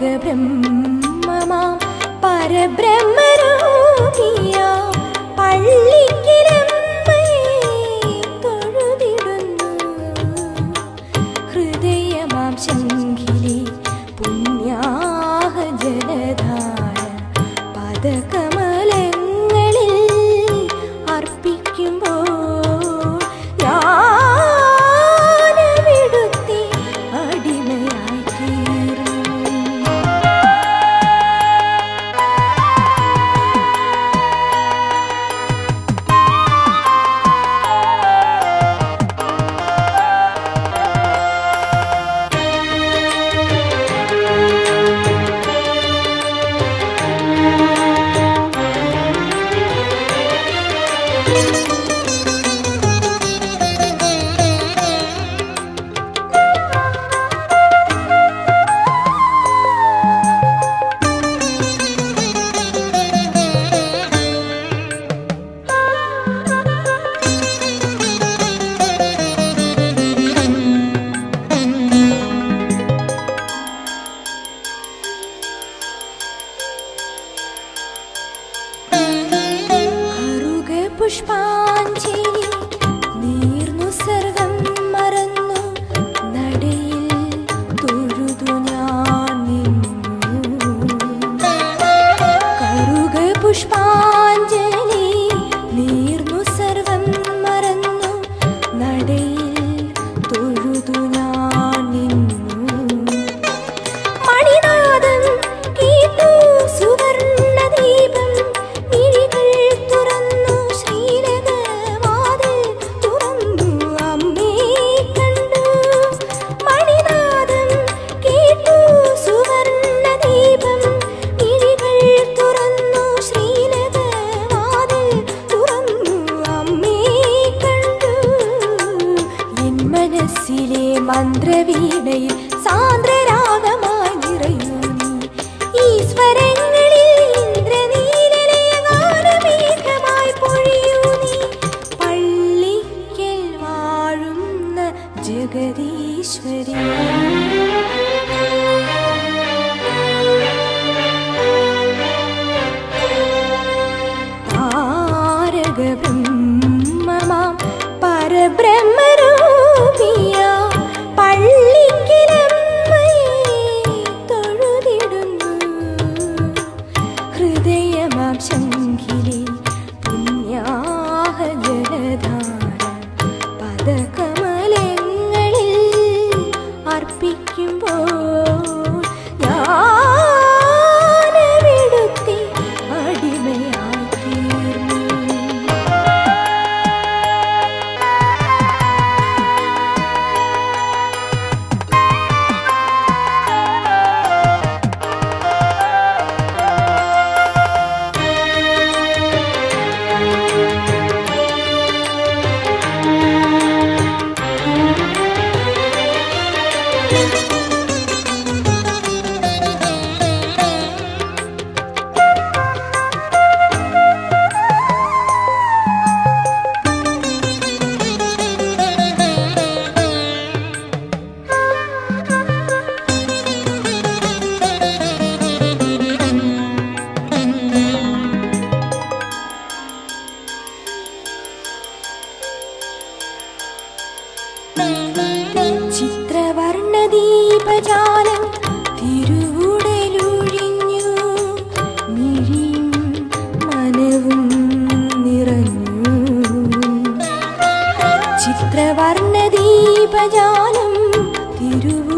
താരകബ്രഹ്മമാം പരബ്രഹ്മരൂപിയ പള്ളിക്കിലമ്മയെ തൊഴുതിടുന്നു ഹൃദയമാം ശംഖിലെ പുണ്യാഹ ജലധാര പദകമലങ്ങളിൽ അർപ്പിക്കുമ്പോൾ ഞാനവിടുത്തെ അടിമയായി തീർന്നു കറുക പുഷ്പാഞ്ജലി നീർന്നു സർവം മറന്നു നടയിൽ തൊഴുതു ഞാൻ നിന്നു കറുക പുഷ്പാഞ്ജലി നീർന്നു സർവം മറന്നു നടയിൽ തൊഴുതു ഞാൻ നിന്നു മണിനാദം കേട്ടു സുവർണദീപം മിഴികൾ തുറന്നു ശ്രീലകവാതിൽ തുറന്നു അമ്മേ കണ്ടു മണിനാദം കേട്ടു സുവർണദീപം മിഴികൾ തുറന്നു ശ്രീലകവാതിൽ തുറന്നു അമ്മേ കണ്ടു എൻ മനസ്സിലെ മന്ത്രവീണയിൽ സാന്ദ്രരാഗമായി നിറയൂ നീ ഈശ്വരങ്ങളിൽ ഇന്ദ്രനീലലേഖാനമേഘമായി പൊഴിയൂ നീ പള്ളിക്കൽ വാഴുന്ന ജഗദീശ്വരി താരകബ്രഹ്മമാം പരബ്രഹ്മരൂപിയ പള്ളിക്കിലമ്മയെ തൊഴുതിടുന്നു ഹൃദയമാം ശംഖിലെ പുണ്യാഹ ജലധാര പദകമലങ്ങളിൽ അർപ്പിക്കുമ്പോൾ ഞാനവിടുത്തെ അടിമയായി തീർന്നു ചിത്രവർണ്ണദീപജാലം തിരുവുടലൊഴിഞ്ഞു മിഴിയും മനവും നിറഞ്ഞു ചിത്രവർണ്ണദീപജാലം തിരുവുടലൊഴിഞ്ഞു